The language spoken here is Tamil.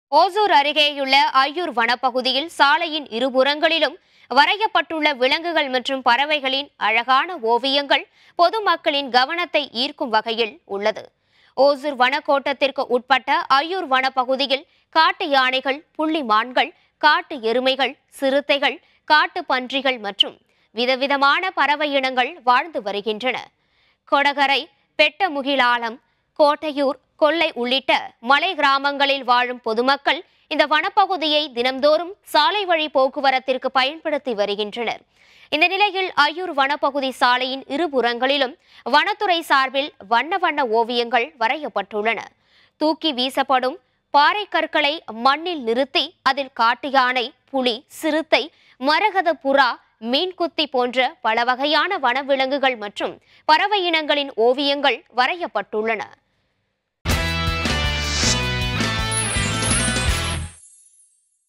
ஓசூர் அருகேயுள்ள ஐயூர் வனப்பகுதியில் சாலையின் இருபுறங்களிலும் வரையப்பட்டுள்ள விலங்குகள் மற்றும் பறவைகளின் அழகான ஓவியங்கள் பொதுமக்களின் கவனத்தை ஈர்க்கும் வகையில் உள்ளது ஓசூர் வனக்கோட்டத்திற்கு உட்பட்ட ஐயூர் வனப்பகுதியில் காட்டு யானைகள் புள்ளி மான்கள் காட்டு எருமைகள் சிறுத்தைகள் காட்டு பன்றிகள் மற்றும் விதவிதமான பறவை இனங்கள் வாழ்ந்து வருகின்றன கொடகரை பெட்டமுகிலாலம் கோட்டையூர் கொல்லை உள்ளிட்ட மலை கிராமங்களில் வாழும் பொதுமக்கள் இந்த வனப்பகுதியை தினம்தோறும் சாலை வழி போக்குவரத்திற்கு பயன்படுத்தி வருகின்றனர் இந்த நிலையில் ஐயூர் வனப்பகுதி சாலையின் இருபுறங்களிலும் வனத்துறை சார்பில் வண்ண வண்ண ஓவியங்கள் வரையப்பட்டுள்ளன தூக்கி வீசப்படும் பாறை கற்களை மண்ணில் நிறுத்தி அதில் காட்டு யானை புலி சிறுத்தை மரகத புறா மீன்குத்தி போன்ற பல வகையான வனவிலங்குகள் மற்றும் பறவை இனங்களின் ஓவியங்கள் வரையப்பட்டுள்ளன